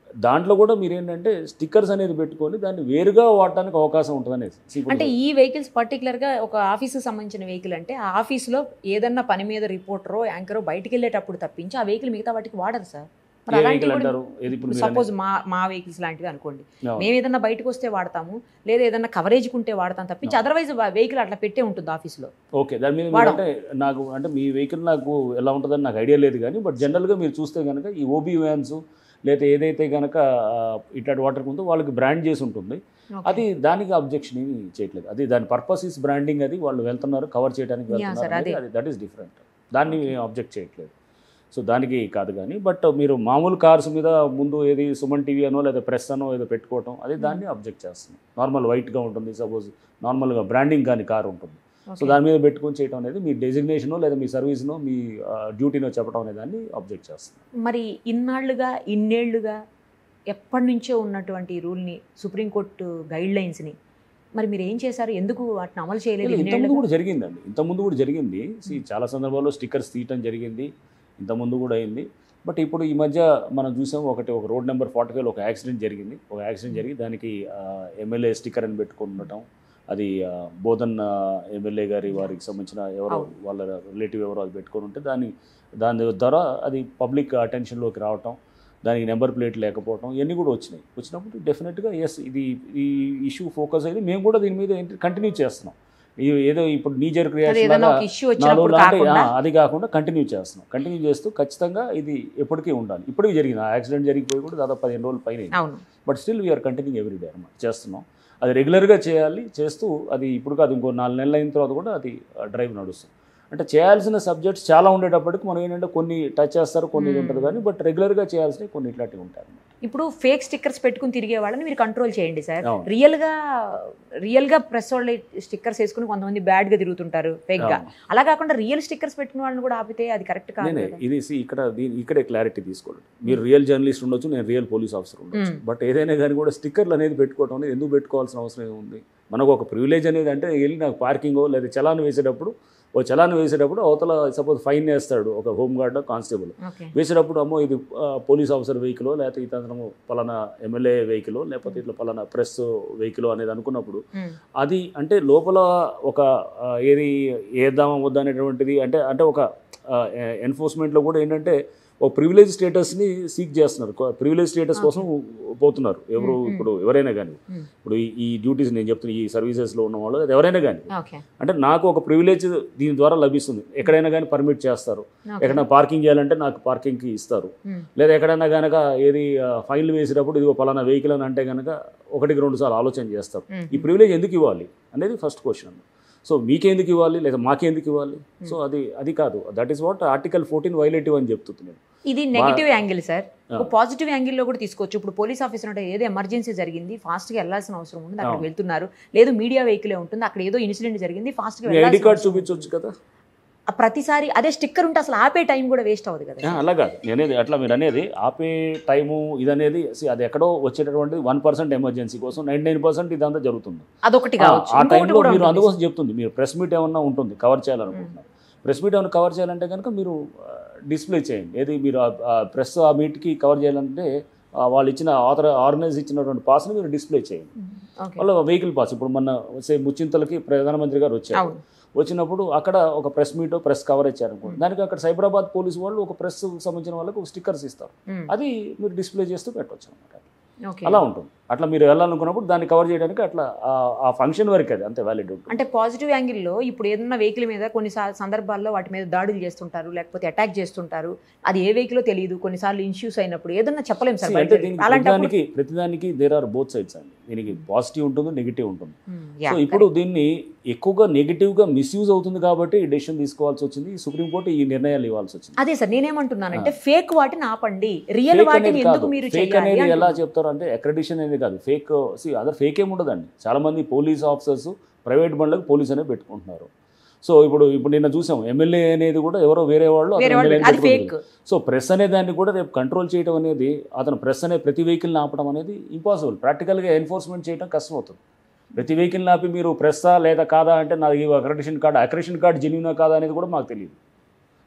దాంట్లో కూడా మీరు ఏంటంటే స్టిక్కర్స్ అనేది పెట్టుకొని దాన్ని వేరుగా వాడటానికి అవకాశం ఉంటుంది అనేది అంటే ఈ వెహికల్స్ పర్టికులర్గా ఒక ఆఫీస్కి సంబంధించిన వెహికల్ అంటే ఆ ఆఫీస్లో ఏదన్నా పని మీద రిపోర్టరో యాంకరో బయటికి వెళ్ళేటప్పుడు తప్పించి ఆ వెహికల్ మిగతా వాటికి వాడరు సార్ మరి ఏ అలాంటివి వెహికల్ కూడా అంటారు ఏది ఇప్పుడు మీరు సపోజ్ మా మా వెహికల్స్ లాంటివి అనుకోండి అనేది? మేము ఏదన్నా బయటకు వస్తే వాడతాము లేదా ఏదన్నా కవరేజ్ ఉంటే వాడతాం తప్పించి No. అదర్వైజ్ వెహికల్ అట్లా పెట్టే ఉంటుంది ఆఫీస్లో ఓకే దాని మీద వాడం. అంటే నాకు అంటే మీ వెహికల్ నాకు ఎలా ఉంటుందని నాకు ఐడియా లేదు కానీ బట్ జనరల్గా మీరు చూస్తే కనుక ఈ ఓబీ వ్యాన్స్ లేదా ఏదైతే కనుక ఇట్లాంటి వాటర్ ఉందో వాళ్ళకి బ్రాండ్ చేసి ఉంటుంది అది దానికి అబ్జెక్షన్ ఏమి చేయట్లేదు అది దాని పర్పస్ ఇస్ బ్రాండింగ్ అది వాళ్ళు వెళ్తున్నారు కవర్ చేయడానికి Yeah, వెళ్తున్నారు sir, అనేది అదే. అది దట్ ఈస్ డిఫరెంట్ దాన్ని అబ్జెక్ట్ చేయట్లేదు సో దానికి కాదు కానీ బట్ మీరు మామూలు కార్స్ మీద ముందు ఏది సుమన్ టీవీ అనో లేదా ప్రెస్ అనో ఏదో పెట్టుకోవటం అది దాన్ని అబ్జెక్ట్ చేస్తున్నాం నార్మల్ వైట్గా ఉంటుంది సపోజ్ నార్మల్గా బ్రాండింగ్ కానీ కార్ ఉంటుంది సో దాని మీద పెట్టుకొని చేయడం అనేది మీ డెసిగ్నేషనో లేదా మీ సర్వీస్నో మీ డ్యూటీనో చెప్పడం అనే దాన్ని అబ్జెక్ట్ చేస్తున్నాం మరి ఇన్నాళ్లుగా ఇన్నేళ్లుగా ఎప్పటి నుంచో ఉన్నటువంటి ఈ రూల్ని సుప్రీంకోర్టు గైడ్ లైన్స్ని మరి మీరు ఏం చేశారు ఎందుకు వాటిని అమలు చేయలేదు ఇంతకుముందు ఇన్నేళ్లుగా కూడా జరిగిందండి ఇంతకుముందు కూడా జరిగింది See, చాలా సందర్భాల్లో స్టిక్కర్స్ తీయటం జరిగింది ఇంతకుముందు కూడా అయింది బట్ ఇప్పుడు ఈ మధ్య మనం చూసాం ఒకటి ఒక రోడ్ నెంబర్ ఫార్టీ ఫైవ్ ఒక యాక్సిడెంట్ జరిగింది ఒక యాక్సిడెంట్ జరిగి దానికి ఎమ్మెల్యే స్టిక్కర్ అని పెట్టుకొని ఉండటం అది ఆ, బోధన్ ఆ, ఎమ్మెల్యే గారి వారికి సంబంధించిన ఎవరో అవును. వాళ్ళ రిలేటివ్ ఎవరో అది పెట్టుకొని ఉంటే దాని దాని ద్వారా అది పబ్లిక్ అటెన్షన్లోకి రావటం దానికి నెంబర్ ప్లేట్ లేకపోవడం ఇవన్నీ కూడా వచ్చినాయి వచ్చినప్పుడు డెఫినెట్గా ఎస్ ఇది ఈ ఇష్యూ ఫోకస్ అయితే మేము కూడా దీని మీద కంటిన్యూ చేస్తున్నాం ఇది ఏదో ఇప్పుడు నీ జరుకు అది రియాక్షన్ ఏదైనా లాగా ఒక ఇష్యూ నాలుగు వచ్చినప్పుడు లాంటి కాకుండా ఆ, అది కాకుండా కంటిన్యూ చేస్తున్నాం కంటిన్యూ చేస్తూ ఖచ్చితంగా ఇది ఎప్పటికీ ఉండాలి ఇప్పటికీ జరిగింది ఆ యాక్సిడెంట్ జరిగిపోయి కూడా దాదాపు పదిహేను రోజులు పైన అయింది. అవును but still we are continue every day అనమాట చేస్తున్నాం అది రెగ్యులర్గా చేయాలి చేస్తూ అది ఇప్పుడు కాదు ఇంకో నాలుగు నెలలు అయిన తర్వాత కూడా అది డ్రైవ్ నడుస్తుంది అంటే చేయాల్సిన సబ్జెక్ట్స్ చాలా ఉండేటప్పటికి మనం ఏంటంటే కొన్ని టచ్ చేస్తారు కొన్ని ఇది Hmm. ఉంటుంది కానీ బట్ రెగ్యులర్గా చేయాల్సినవి కొన్ని ఇట్లాంటివి ఉంటాయి అన్నమాట. ఇప్పుడు ఫేక్ స్టిక్కర్స్ పెట్టుకుని తిరిగే వాళ్ళని మీరు కంట్రోల్ చేయండి సార్ అవును. రియల్గా రియల్గా ప్రెస్ వాళ్ళు స్టిక్కర్స్ వేసుకుని కొంతమంది బ్యాడ్గా తిరుగుతుంటారు ఫేక్గా అవును. అలా కాకుండా రియల్ స్టిక్కర్స్ పెట్టుకున్న వాళ్ళని కూడా ఆపితే అది కరెక్ట్ కాదు నేనే కదా. ఇది see, ఇక్కడ దీని ఇక్కడే క్లారిటీ తీసుకోండి మీరు రియల్ జర్నలిస్ట్ ఉండొచ్చు నేను రియల్ పోలీస్ ఆఫీసర్ ఉండొచ్చు Mm. బట్ ఏదైనా కానీ కూడా స్టిక్కర్లు అనేది పెట్టుకోవడం అనేది ఎందుకు పెట్టుకోవాల్సిన అవసరం ఏముంది మనకు ఒక ప్రివిలేజ్ అనేది అంటే వెళ్ళి నాకు పార్కింగో లేదా చలాన్ వేసేటప్పుడు ఓ చలాన్ వేసేటప్పుడు అవతల సపోజ్ ఫైన్ వేస్తాడు ఒక హోమ్ గార్డ్ కానిస్టేబుల్ ఓకే వేసేటప్పుడు అమ్మో ఇది ఆ, పోలీస్ ఆఫీసర్ వెహికల్ లేకపోతే ఇతను పలానా ఎమ్మెల్యే వెహికల్ లేకపోతే ఇట్లా పలానా ప్రెస్ వెహికల్ అనేది అనుకున్నప్పుడు ఉమ్. అది అంటే లోపల ఒక ఆ, ఏది ఏద్దామా వద్దా అనేటువంటిది అంటే అంటే ఒక ఎన్ఫోర్స్మెంట్లో కూడా ఏంటంటే ఒక ప్రివిలేజ్ స్టేటస్ని సీక్ చేస్తున్నారు ప్రివిలేజ్ స్టేటస్ కోసం పోతున్నారు ఎవరు Mm, mm. ఇప్పుడు ఎవరైనా కానీ Mm. ఇప్పుడు ఈ- ఈ డ్యూటీస్ నేను చెప్తున్నా ఈ సర్వీసెస్లో ఉన్న వాళ్ళు అది ఎవరైనా కానీ ఓకే అంటే నాకు ఒక ప్రివిలేజ్ దీని ద్వారా లభిస్తుంది ఎక్కడైనా కానీ పర్మిట్ చేస్తారు ఓకే. ఎక్కడైనా పార్కింగ్ చేయాలంటే నాకు పార్కింగ్కి ఇస్తారు ఉమ్. లేదా ఎక్కడైనా కనుక ఏది ఫైన్లు వేసేటప్పుడు ఇదిగో పలానా వెహికల్ అని అంటే కనుక ఒకటికి రెండు సార్లు ఆలోచన చేస్తారు ఉమ్. ఈ ప్రివిలేజ్ ఎందుకు ఇవ్వాలి అనేది ఫస్ట్ క్వశ్చన్ సో మీకెందుకు ఇవ్వాలి లేదా మాకెందుకు ఇవ్వాలి సో అది అది కాదు that is what article fourteen violative అని చెప్తుంది నేను ఇది నెగిటివ్ యాంగిల్ సార్ ఆ. ఒక పాజిటివ్ యాంగిల్లో కూడా తీసుకోవచ్చు ఇప్పుడు పోలీస్ ఆఫీసర్ అంటే ఏదో ఎమర్జెన్సీ జరిగింది ఫాస్ట్గా వెళ్ళాల్సిన అవసరం ఉంది అక్కడికి అవును. వెళ్తున్నారు లేదు మీడియా వెహికల్ ఉంటుంది అక్కడ ఏదో ఇన్సిడెంట్ జరిగింది ఫాస్ట్గా మీ ఐడి కార్డ్ చూపించవచ్చు కదా ప్రతిసారి అదే స్టిక్కర్ ఉంటే అసలు ఆపే టైం కూడా వేస్ట్ అవ్వదు కదా ఆ, అలా కాదు నేను అనేది అట్లా మీరు అనేది ఆపే టైము ఇది అనేది see, అది ఎక్కడో వచ్చేటటువంటి వన్ పర్సెంట్ ఎమర్జెన్సీ కోసం నైంటీ నైన్ పర్సెంట్ ఇదంతా జరుగుతుంది అదొకటి ఆ- కావచ్చు ఆ ఇంకొకటి టైంలో కూడా మీరు ఉంటుంది. అందుకోసం చెప్తుంది మీరు ప్రెస్ మీట్ ఏమన్నా ఉంటుంది కవర్ చేయాలనుకుంటున్నారు ప్రెస్ మీట్ ఏమైనా కవర్ చేయాలంటే కనుక మీరు డిస్ప్లే చేయండి ఏది మీరు ప్రెస్ ఆ మీట్కి కవర్ చేయాలంటే ఆ, వాళ్ళు ఇచ్చిన ఆథర్ ఆర్గనైజ్ ఇచ్చినటువంటి పాస్ని మీరు డిస్ప్లే చేయండి ఓకే. వాళ్ళ వెహికల్ పాస్ ఇప్పుడు మన సే ముచ్చింతలకి ప్రధానమంత్రి గారు వచ్చారు అవును వచ్చినప్పుడు అక్కడ ఒక ప్రెస్ మీట్ ప్రెస్ కవర్ ఇచ్చారనుకోండి దానికి అక్కడ సైబరాబాద్ పోలీస్ వాళ్ళు ఒక ప్రెస్ సంబంధించిన వాళ్ళకి ఒక స్టిక్కర్స్ ఇస్తారు ఉమ్. అది మీరు డిస్ప్లే చేస్తూ పెట్టవచ్చు అనమాట ఓకే అలా ఉంటుంది అట్లా మీరు వెళ్ళాలనుకున్నప్పుడు దాన్ని కవర్ చేయడానికి అట్లా ఆ- ఆ ఫంక్షన్ వరకు అది అంతే వ్యాలిడ్ ఉంటుంది అంటే పాజిటివ్ యాంగిల్లో ఇప్పుడు ఏదైనా వెహికల్ మీద కొన్ని సా- సందర్భాల్లో వాటి మీద దాడులు చేస్తుంటారు లేకపోతే అటాక్ చేస్తుంటారు అది ఏ వెహికల్ తెలియదు కొన్నిసార్లు ఇష్యూస్ అయినప్పుడు ఏదన్నా చెప్పలేం సార్ See, బయట అంటే వెళ్ళి. దీనికి అలాంటప్పుడు ప్రతిదానికి ప్రతిదానికి దేర్ ఆర్ బోత్ సైడ్స్ అండి దీనికి పాజిటివ్ ఉంటుంది నెగిటివ్ ఉంటుంది ఉమ్, సో yeah, ఇప్పుడు దీన్ని ఎక్కువగా నెగిటివ్గా మిస్యూజ్ అవుతుంది కాబట్టి ఈ డెసిషన్ తీసుకోవాల్సి వచ్చింది సుప్రీంకోర్టు ఈ నిర్ణయాలు ఇవ్వాల్సి వచ్చింది అదే సార్ నేనేమంటున్నానంటే ఫేక్ వాటిని ఆపండి రియల్ ఫేక్ వాటిని అనేది ఎందుకు కాదు మీరు ఫేక్ చేయాలి అనేది ఎలా అంటున్నా. చెప్తారు అంటే అక్రెడిషన్ అనేది కాదు ఫేక్ సి అదర్ ఫేక్ ఏమి ఉండదండి చాలా మంది పోలీస్ ఆఫీసర్స్ ప్రైవేట్ బండ్లకు పోలీస్ అనేది పెట్టుకుంటున్నారు సో ఇప్పుడు ఇప్పుడు నిన్న చూసాం ఎమ్మెల్యే అనేది కూడా ఎవరో వేరే వాళ్ళు అతను వేరే వాళ్ళు ఎమ్మెల్యేని అది ఫేక్ పెట్టుకుంటారు. సో ప్రెస్ అనే దాన్ని కూడా రేపు కంట్రోల్ చేయడం అనేది అతను ప్రెస్ అనే ప్రతి వెహికల్ని ఆపడం అనేది ఇంపాసిబుల్ ప్రాక్టికల్గా ఎన్ఫోర్స్మెంట్ చేయడం కష్టం అవుతుంది ప్రతి వెహికల్ని ఆపి మీరు ప్రెస్సా లేదా కాదా అంటే నాది అక్రెడిషన్ కార్డ్ అక్రెడిషన్ కార్డ్ జెన్యునా కాదా అనేది కూడా మాకు తెలియదు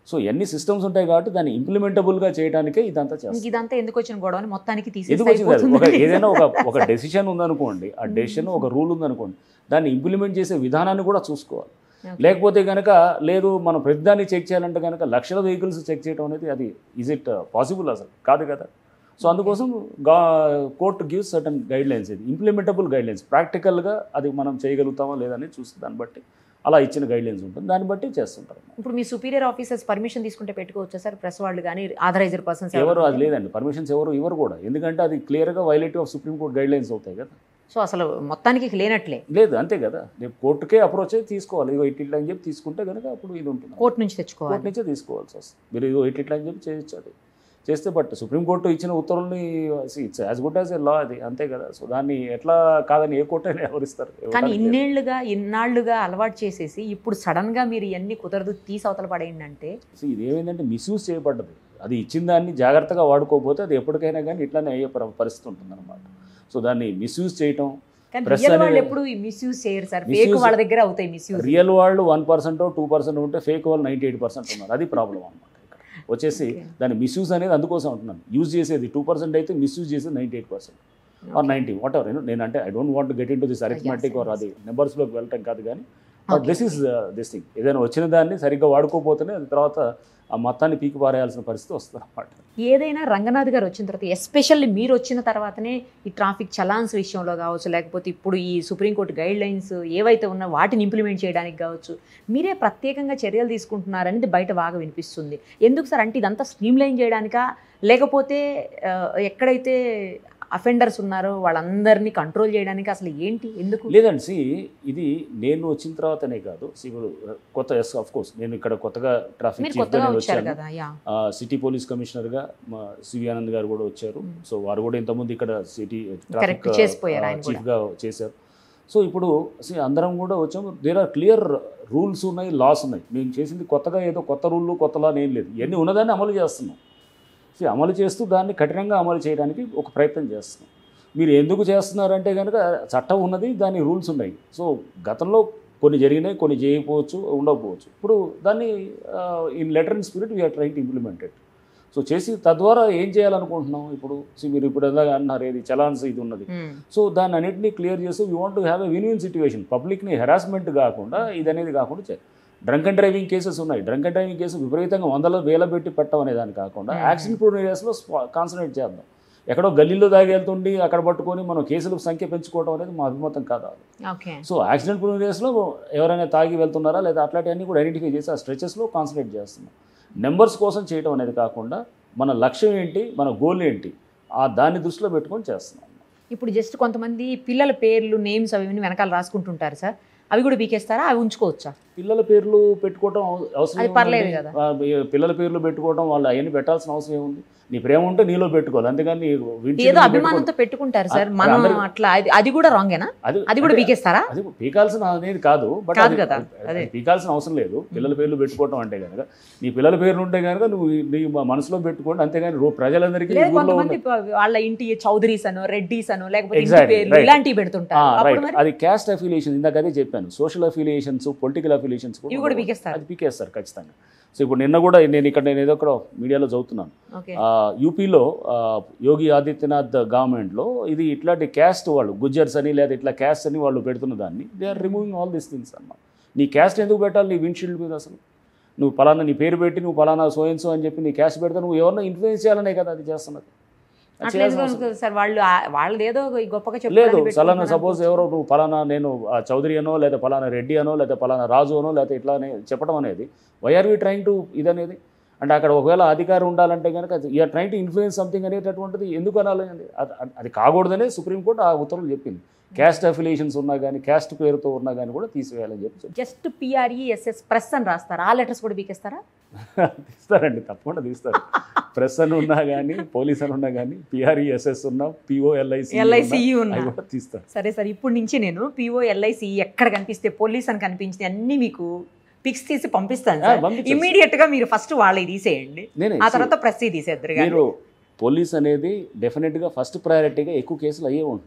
సో ఎన్ని సిస్టమ్స్ ఉంటాయి కాబట్టి దాన్ని ఇంప్లిమెంటబుల్గా చేయడానికే ఇదంతా చేస్తాం ఇంక ఇదంతా ఎందుకు వచ్చిన గొడవ అని మొత్తానికి తీసేస్తే ఎందుకు వచ్చింది అది? ఒక అయిపోతుంది. ఏదైనా ఒక ఒక డెసిషన్ ఉందనుకోండి ఆ డెసిషన్ ఒక రూల్ ఉందనుకోండి దాన్ని ఇంప్లిమెంట్ చేసే విధానాన్ని కూడా చూసుకోవాలి Okay. లేకపోతే కనుక లేదు మనం ప్రతిదాన్ని చెక్ చేయాలంటే కనుక లక్షల వెహికల్స్ చెక్ చేయడం అనేది అది ఈజ్ ఇట్ పాసిబుల్ అసలు కాదు కదా సో అందుకోసం గా court gives certain guidelines ఇది ఇంప్లిమెంటబుల్ గైడ్ లైన్స్ ప్రాక్టికల్గా అది మనం చేయగలుగుతామా లేదని చూసి దాన్ని బట్టి అలా ఇచ్చిన గైడ్ లైన్స్ ఉంటుంది దాన్ని బట్టి చేస్తుంటారు ఇప్పుడు మీ సుపీరియర్ ఆఫీసర్స్ పర్మిషన్ తీసుకుంటే పెట్టుకోవచ్చా సార్ ప్రెస్ వాళ్ళు కానీ ఆథరైజర్ పర్సన్స్ ఎవరు అది లేదండి పర్మిషన్స్ ఎవరు ఇవ్వరు కూడా ఎందుకంటే అది క్లియర్గా violative of supreme court guidelines అవుతాయి కదా సో అసలు మొత్తానికి లేనట్లే లేదు అంతే కదా రేపు కోర్టుకే అప్రోచ్ అయ్యి తీసుకోవాలి ఇగో ఇట్లా ఇట్లా అని చెప్పి తీసుకుంటే కనుక అప్పుడు ఇది ఉంటుంది కోర్టు నుంచి కోర్టు తెచ్చుకోవాలి నుంచే తీసుకోవాల్సి వస్తుంది మీరు ఇగో ఇట్లా ఇట్లా అని చెప్పి చేయొచ్చు అది చేస్తే బట్ సుప్రీంకోర్టు ఇచ్చిన ఉత్తర్వుల్ని it's as good as a law అది అంతే కదా సో దాన్ని ఎట్లా కాదని ఏ కోర్టు అయినా ఎవరిస్తారు కానీ ఎవరికి లేదు. ఇన్నేళ్లుగా ఇన్నాళ్లుగా అలవాటు చేసేసి ఇప్పుడు సడన్ గా మీరు ఇవన్నీ కుదరదు తీసి అవతల పడేయండి అంటే సో ఇది ఏమైందంటే మిస్యూజ్ చేయబడ్డది అది ఇచ్చిన దాన్ని జాగ్రత్తగా వాడుకోకపోతే అది ఎప్పటికైనా కానీ ఇట్లానే అయ్యే పరి- పరిస్థితి ఉంటుంది అనమాట సో దాన్ని మిస్యూజ్ చేయటం కానీ Press రియల్ వాళ్ళు అనేది- ఎప్పుడు మిస్యూజ్ చేయరు సార్ ఫేక్ Misuse- వాళ్ళ దగ్గర అవుతాయి మిస్యూజ్ రియల్ వాళ్ళు వన్ పర్సెంట్ టూ పర్సెంట్ ఉంటే ఫేక్ వాళ్ళు నైంటీ ఎయిట్ పర్సెంట్ ఉన్నారు అది ప్రాబ్లం అనమాట ఇక్కడ వచ్చేసి Okay. దాని మిస్యూజ్ అనేది అందుకోసం అంటున్నాను యూజ్ చేసేది టూ పర్సెంట్ అయితే మిస్యూజ్ చేసేది ninety eight percent or ninety whatever నేను అంటే I don't want get into this arithmetic or yes. అది నెంబర్స్లోకి వెళ్ళటం కాదు కానీ but Okay. This is this thing ఏదైనా వచ్చిన దాన్ని సరిగ్గా వాడుకోపోతేనే అది తర్వాత ఆ మొత్తాన్ని పీకి పారేయాల్సిన పరిస్థితి వస్తుంది అనమాట ఏదైనా రంగనాథ్ గారు వచ్చిన తర్వాత ఎస్పెషల్లీ మీరు వచ్చిన తర్వాతనే ఈ ట్రాఫిక్ చలాన్స్ విషయంలో కావచ్చు లేకపోతే ఇప్పుడు ఈ సుప్రీంకోర్టు గైడ్ లైన్స్ ఏవైతే ఉన్నా వాటిని ఇంప్లిమెంట్ చేయడానికి కావచ్చు మీరే ప్రత్యేకంగా చర్యలు తీసుకుంటున్నారనేది బయట బాగా వినిపిస్తుంది ఎందుకు సార్ అంటే ఇదంతా స్ట్రీమ్ లైన్ చేయడానికా లేకపోతే ఆ, ఎక్కడైతే అఫెండర్స్ ఉన్నారో వాళ్ళందరినీ కంట్రోల్ చేయడానికి అసలు ఏంటి ఎందుకు లేదండి సి ఇది నేను వచ్చిన తర్వాతనే కాదు see, ఇప్పుడు కొత్త ఎస్ ఆఫ్ కోర్స్ నేను ఇక్కడ కొత్తగా ట్రాఫిక్ మీరు చీఫ్గా కొత్తగా నేను వచ్చారు వచ్చాను కదా యా ఆ, సిటీ పోలీస్ కమిషనర్గా మా సివి ఆనంద్ గారు కూడా వచ్చారు Mm. సో వారు కూడా ఇంతకుముందు ఇక్కడ సిటీ Correct, చేసిపోయారు ఆయన కూడా. చీఫ్గా చేశారు సో ఇప్పుడు see, అందరం కూడా వచ్చాము దేర్ ఆర్ క్లియర్ రూల్స్ ఉన్నాయి లాస్ ఉన్నాయి మేము చేసింది కొత్తగా ఏదో కొత్త రూళ్ళు కొత్త లా ఏం లేదు ఇవన్నీ ఉన్నదాన్ని అమలు చేస్తున్నాం See, అమలు చేస్తూ దాన్ని కఠినంగా అమలు చేయడానికి ఒక ప్రయత్నం చేస్తున్నాం మీరు ఎందుకు చేస్తున్నారంటే కనుక చట్టం ఉన్నది దాని రూల్స్ ఉన్నాయి సో గతంలో కొన్ని జరిగినాయి కొన్ని చేయకపోవచ్చు ఉండకపోవచ్చు ఇప్పుడు దాన్ని in letter in spirit we are trying to implement it so చేసి తద్వారా ఏం చేయాలనుకుంటున్నాం ఇప్పుడు see, మీరు ఇప్పుడు ఎలాగ అన్నారు ఏది చలాన్స్ ఇది ఉన్నది మ్మ్. సో దాన్ని అన్నింటినీ క్లియర్ చేస్తూ you want to have a win win situation పబ్లిక్ని హెరాస్మెంట్ కాకుండా ఇది అనేది కాకుండా చే డ్రంక్ అండ్ డ్రైవింగ్ కేసెస్ ఉన్నాయి డ్రంక్ అండ్ డ్రైవింగ్ కేసు విపరీతంగా వందల వేల పెట్టి పెట్టడం అనే దాని కాకుండా Hmm. యాక్సిడెంట్ ప్రూన్ ఏరియాస్లో కాన్సన్ట్రేట్ చేద్దాం ఎక్కడో గల్లీలో దాగి వెళ్తుండి అక్కడ పట్టుకొని మనం కేసుల సంఖ్య పెంచుకోవడం అనేది మా అభిమతం కాదు అది. ఓకే సో యాక్సిడెంట్ ప్రూన్ ఏరియాస్లో ఎవరైనా తాగి వెళ్తున్నారా లేదా అట్లాంటివన్నీ కూడా ఐడెంటిఫై చేసి ఆ స్ట్రెచెస్లో కాన్సన్ట్రేట్ చేస్తున్నాం నెంబర్స్ కోసం చేయడం అనేది కాకుండా మన లక్ష్యం ఏంటి మన గోల్ ఏంటి ఆ దాన్ని దృష్టిలో పెట్టుకొని చేస్తున్నాం ఇప్పుడు జస్ట్ కొంతమంది పిల్లల పేర్లు నేమ్స్ అవి ఇవన్నీ వెనకాల రాసుకుంటుంటారు సార్ అవి కూడా బీకేస్తారా అవి ఉంచుకోవచ్చా పిల్లల పేర్లు పెట్టుకోవడం అవ- అవసరం అది పర్లేదు ఏముంది? కదా. ఆ, ఈ పిల్లల పేర్లు పెట్టుకోవడం వాళ్ళు అవన్నీ పెట్టాల్సిన అవసరం ఏముంది నీ ప్రేమ ఉంటే నీలో పెట్టుకోవాలి అంతేగాని నీ windshield ఏదో మీద అభిమానంతో పెట్టుకో- పెట్టుకుంటారు సార్ అది మనం అందరి- అట్లా అది అది కూడా రాంగేనా అది అది కూడా అంటే- బీకేస్తారా అది పీకాల్సిన అనేది కాదు బట్ కాదు అది- కదా, అది- అదే. అది పీకాల్సిన అవసరం లేదు పిల్లల పేర్లు పెట్టుకోవడం అంటే కనుక నీ పిల్లల పేర్లు ఉంటే కనుక నువ్వు నీ మనసులో పెట్టుకోండి అంతేగాని రో- ప్రజలందరికీ లేదు ఊళ్ళో కొంతమంది ఉన్న ప- వాళ్ళ ఇంటి చౌదరీస్ అనో రెడ్డిస్ అనో లేకపోతే ఇంటి Exactly, పేర్లు right. ఇలాంటివి పెడుతుంటారు అప్పుడు రైట్ మరి అది క్యాస్ట్ అఫిలియేషన్ ఇందాక అదే చెప్పాను సోషల్ అఫిలియేషన్స్ పొలిటికల్ అఫిలియేషన్స్ ఇవి కూడా పీకేస్తారు అది పీకేస్తారు ఖచ్చితంగా సో ఇప్పుడు నిన్న కూడా నేను ఇక్కడ నేను ఏదో ఒక మీడియాలో చదువుతున్నాను ఓకే ఆ, యూపీలో ఆ, యోగి ఆదిత్యనాథ్ గవర్నమెంట్లో ఇది ఇట్లాంటి క్యాస్ట్ వాళ్ళు గుజ్జర్స్ అని లేదా ఇట్లా క్యాస్ట్ అని వాళ్ళు పెడుతున్న దాన్ని they are removing all these things అన్నమాట నీ క్యాస్ట్ ఎందుకు పెట్టాలి నీ విండ్షీల్డ్ మీద అసలు నువ్వు పలానా నీ పేరు పెట్టి నువ్వు పలానా సోయన్సో అని చెప్పి నీ క్యాస్ట్ పెడితే నువ్వు ఎవరినో ఇన్ఫ్లుయెన్స్ చేయాలనే కదా అది చేస్తున్నది అది అట్లా చేయాల్సిన ఎందుకు అవసరం అనుకోదు సార్ వాళ్ళు ఆ- వాళ్ళది ఏదో గొప్పగా లేదు చెప్పుకోవడానికి సలానా పెట్టుకుంటున్నారు సపోజ్ ఎవరో నువ్వు పలానా నేను ఆ చౌదరి అనో లేదా పలానా రెడ్డి అనో లేదా పలానా రాజు అనో లేదా ఇట్లా అనే చెప్పడం అనేది వైఆర్ వి ట్రైంగ్ టు ఇదనేది అంటే అక్కడ ఒకవేళ అధికారం ఉండాలంటే కనుక you are trying to influence something అనేటటువంటిది ఎందుకు అనాలి అండి అది అది కాకూడదనే సుప్రీంకోర్టు ఆ ఉత్తర్వులు చెప్పింది క్యాస్ట్ అఫిలియేషన్స్ ఉన్నా కానీ క్యాస్ట్ పేరుతో ఉన్నా కానీ కూడా తీసివేయాలని చెప్పి చెప్పి జస్ట్ పిఆర్ఈఎస్ఎస్ ప్రెస్ అని రాస్తారు ఆ లెటర్స్ కూడా బీకేస్తారా తీస్తారండి తప్పకుండా తీస్తారు ప్రెస్ అని ఉన్నా కానీ పోలీస్ అని ఉన్నా కానీ పిఆర్ఈఎస్ఎస్ ఉన్నా పిఓఎల్ఐసి LICE ఉన్నా. అవి కూడా తీస్తారు సరే సార్ ఇప్పుడు నుంచి నేను పిఓ ఎల్ఐసి ఎక్కడ కనిపిస్తే పోలీస్ అని కనిపించింది అన్ని మీకు పిక్స్ తీసి పంపిస్తాను ఆ, సార్ పంపించండి. ఇమీడియట్ గా మీరు ఫస్ట్ వాళ్ళవి తీసేయండి నేనే ఆ తర్వాత ప్రెస్ తీసేద్దరు కానీ మీరు పోలీస్ అనేది డెఫినెట్గా ఫస్ట్ ప్రయారిటీగా ఎక్కువ కేసులు అయ్యే ఉంటున్నాయి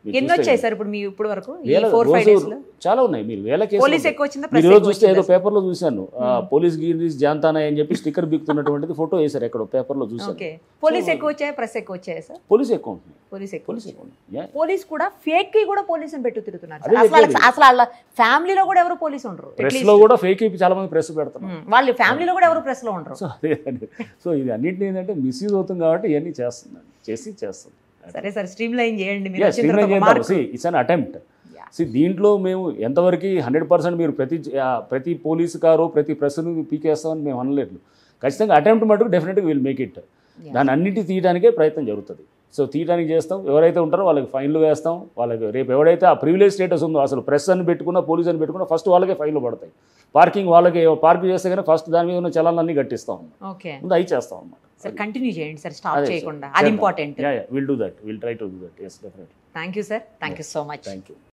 మీరు ఎన్ని చూస్తే వచ్చాయి సార్ ఇప్పుడు మీ ఇప్పుడు వరకు ఈ వేల ఫోర్ ఫైవ్ రోజు డేస్ లో చాలా ఉన్నాయి మీరు వేల కేసులు పోలీస్ ఉన్నాయి. ఎక్కువ వచ్చిందా మీరు ప్రెస్ ఈరోజు ఎక్కువ చూస్తే ఏదో వచ్చిందా? పేపర్లో చూశాను ఆ, Hmm. పోలీస్ గిరీస్ జాంతానా అని చెప్పి స్టిక్కర్ బిక్తున్నటువంటిది ఫోటో వేశారు ఎక్కడో పేపర్లో చూశాను ఓకే పోలీస్ So- ఎక్కువ వచ్చాయా ప్రెస్ ఎక్కువ వచ్చాయా సార్ పోలీస్ ఎక్కువ ఉంటుంది పోలీస్ ఎక్కువ పోలీస్ వచ్చాయి. ఎక్కువ ఉంటుంది Yeah. పోలీస్ కూడా ఫేక్ కి కూడా పోలీసుని పెట్టు తిరుగుతున్నారు అదే సార్. అసలు వాళ్ళకి- చెప్పేది. అసలు వాళ్ళ ఫ్యామిలీలో కూడా ఎవరు పోలీసు ఉండరు ప్రెస్ At లో least. కూడా ఫేక్ అయిపోయి చాలా మంది ప్రెస్ పెడుతున్నారు ఉమ్, వాళ్ళ ఫ్యామిలీలో కూడా ఎవరు ప్రెస్ లో ఉండరు సో అదే అండి సో ఇది అన్నింటినీ ఏంటంటే మిస్యూజ్ అవుతుంది కాబట్టి ఇవన్నీ చేస్తుంది చేసి చేస్తుంది సరే సార్ స్ట్రీమ్ లైన్ చేయండి మీరు వచ్చిన తర్వాత ఒక చేద్దాం మార్క్. It's an attempt Yeah. See దీంట్లో మేము ఎంతవరకు హండ్రెడ్ పర్సెంట్ మీరు ప్రతి ఆ, ప్రతి పోలీసు కారు ప్రతి ప్రెస్ను పీకేస్తామని మేము అనలేదు ఖచ్చితంగా అటెంప్ట్ మటుకు డెఫినెట్గా విల్ మేక్ ఇట్ Yeah. దాన్ని అన్నిటి తీయడానికే ప్రయత్నం జరుగుతుంది సో తీయడానికి చేస్తాం ఎవరైతే ఉంటారో వాళ్ళకి ఫైన్లు వేస్తాం వాళ్ళకి రేపు ఎవరైతే ఆ ప్రివిలేజ్ స్టేటస్ ఉందో అసలు ప్రెస్ అని పెట్టుకున్నా పోలీస్ అని పెట్టుకున్నా ఫస్ట్ వాళ్ళకే ఫైన్లు పడతాయి పార్కింగ్ వాళ్ళకి పార్క్ చేస్తే కానీ ఫస్ట్ దాని మీద ఉన్న చలాలన్నీ కట్టిస్తాం ఓకే ముందు అవి చేస్తాం అన్నమాట సార్ కంటిన్యూ చేయండి సార్ స్టాప్ అదే సార్. చేయకుండా అది చేద్దాం. Important yeah yeah will do that will try to do that yes definitely thank you sir thank you so much thank you